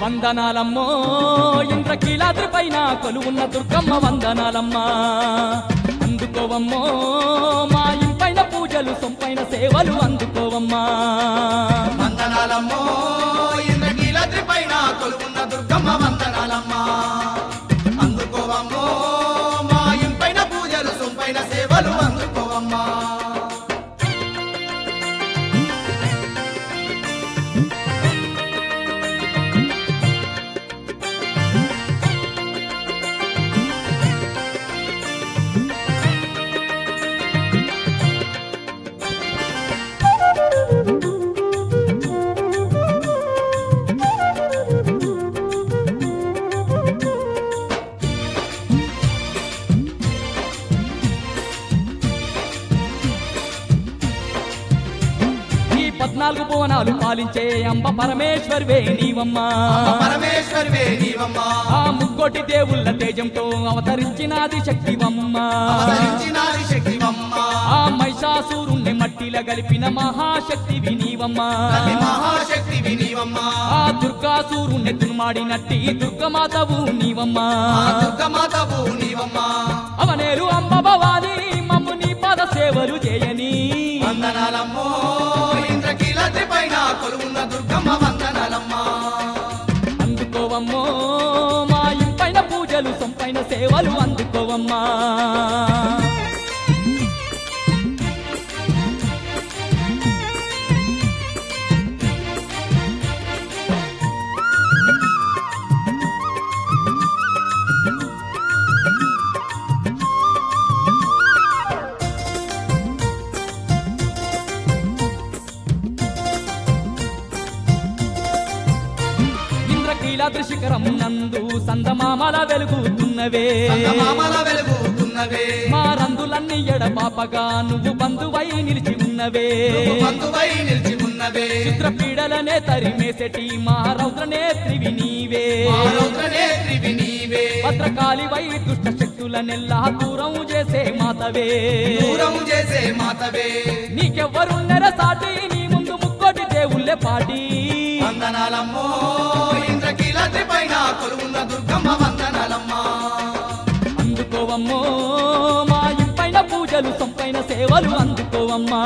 వందనాలమ్మో ఇంద్రకీలాద్రి పైన కొలువున్న దుర్గమ్మ వందనాలమ్మా అందుకోవమ్మో మా ఇంపైన పూజలు సొంపైన సేవలు అందుకోవమ్మా వందనాలమ్మో ఇంద్రకీలాద్రి పైన కొలువున్న దుర్గమ్మ వందనాలమ్మా అందుకోవమ్మో మా ఇంపైన పూజలు సొంపైన సేవలు అందుకోవమ్మా ఈ పద్నాలుగు భువనాలు పాలించే అంబ పరమేశ్వర్వే నీవమ్మా అమ్మ పరమేశ్వరివే నీవమ్మా ఆ ముక్కోటి దేవుళ్ళ తేజంతో అవతరించినాది శక్తివమ్మా అవతరించినాది శక్తివమ్మా ఆ మహిషాసురుణ్ణి మట్టిల గలిపిన మహాశక్తివి నీవమ్మా తల్లి మహాశక్తివి నీవమ్మా ఆ దుర్గాసూరుణ్ణి దుర్మాడినట్టి దుర్గమాతవు నీవమ్మా ఆ దుర్గమాతవు నీవమ్మా అవనేరు అమ్మ భవాని మమ్ము నీ పద సేవలు చేయని వందనాలమ్మో ఇంద్రకీలాద్రి పైన కొలువున్న దుర్గమ్మ వందనాలమ్మా అందుకోవమ్మో మా ఇంపైన పూజలు సొంపైన సేవలు అందుకోవమ్మా ఇంద్రకీలాద్రి శిఖరం నందు సందమామల వెలుగుతున్నవే మామల వెలుగుతున్నవే మా రందులన్నీ ఎడపాపగా నువ్వు బంధువై నిలిచి ఉన్నవే నువ్వు బంధువై నిలిచి ఉన్నవే చిత్రపీడలనే తరిమేసెటి మా రౌద్ర నేత్రివి నీవే మా రౌద్రనేత్రివి నీవే భద్రకాళివై దుష్ట శక్తులనెల్లా దూరం చేసే మాతవే దూరం చేసే మాతవే నీకెవ్వరున్నర సాటి నీ ముందు ముక్కోటి దేవుళ్ళే పాటి వందనాలమ్మో ఇంద్రకీలాద్రి పైన కొలువున్న దుర్గమ్మ వందనాలమ్మా అందుకోవమ్మో మా ఇంపైన పూజలు సొంపైన సేవలు అందుకోవమ్మా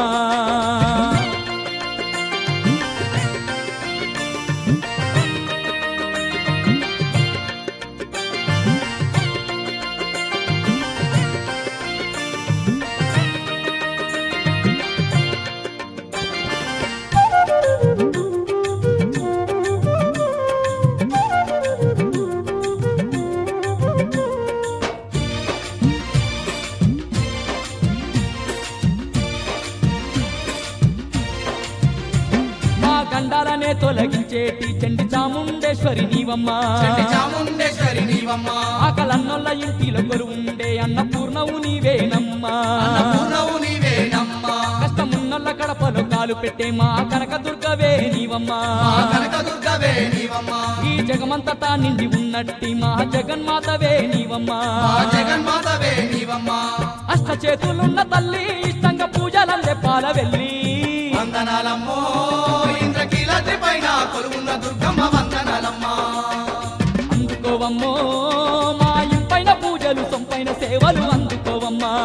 మా గండాలనే తొలగించేటి చండి చాముండేశ్వరి నీవమ్మా చండి చాముండేశ్వరి నీవమ్మా ఆకలన్నొల్ల ఇంటిలో కొలువుండే అన్నపూర్ణవు నీవేనమ్మా అన్నపూర్ణవు నీవేనమ్మా కష్టమున్నొల్ల కడపలో కాలు పెట్టే మా కనక దుర్గవే నీవమ్మా మా కనక దుర్గవే నీవమ్మా ఈ జగమంతటా నిండి ఉన్నట్టి మా జగన్మాతవే నీవమ్మా మా జగన్మాతవే నీవమ్మా అష్ట చేతులున్న తల్లి ఇష్టంగా పూజలందే పాల వెళ్ళి వందనాలమ్మో ఇంద్రకీలాద్రి పైన కొలువున్న దుర్గమ్మ వందనాలమ్మా అందుకోవమ్మో మా ఇంపైన పూజలు సొంపైన సేవలు అందుకోవమ్మా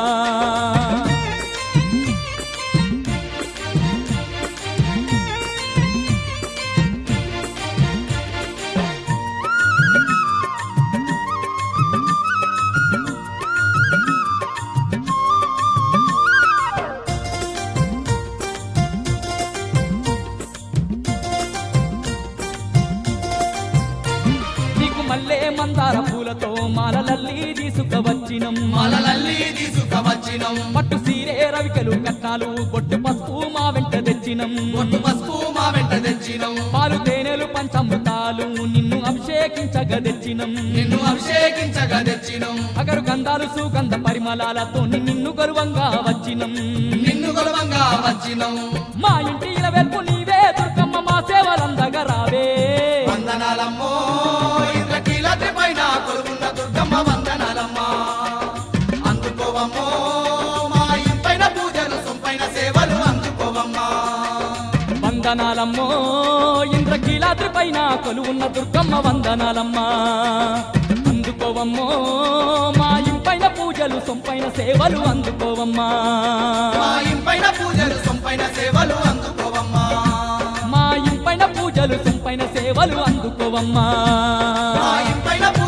నీకు మల్లె మందార పూలతో మాలలల్లి తీసుకవచ్చినం మలలల్లి తీసుకవచ్చినం పట్టు సీరే రవికలు కట్నాలు బొట్టు పసుపు మా వెంట తెచ్చినం ఒట్టు పసుపు మా వెంట తెచ్చినం పాలు తేనెలు పంచమృతాలు నిన్ను అభిషేకించగ తెచ్చినం నిన్ను అభిషేకించగా తెచ్చినం అగరు గంధాలు సుగంధ పరిమళాలతో నిన్ను గర్వంగా వచ్చినం నిన్ను గొలవంగా వచ్చినం మా ఇంటి వెల్పు నీవే దుర్గమ్మ మా సేవలందగా రావే వందనాలమ్మో ఇంద్రకీలాద్రి పైన కొలువున్న దుర్గమ్మ వందనాలమ్మా అందుకోవమ్మో మా ఇంపైన పూజలు సొంపైన సేవలు అందుకోవమ్మా వందనాలమ్మో ఇంద్రకి ఇంద్రకీలాద్రి పైన కొలువున్న దుర్గమ్మ వందనాలమ్మా అందుకోవమ్మో మా ఇంపైన పూజలు సొంపైన సేవలు అందుకోవమ్మా మా ఇంపైన పూజలు సొంపైన సేవలు అందుకోవమ్మా మా ఇంపైన పూజలు సొంపైన సేవలు అందుకోవమ్మా మా ఇంపైన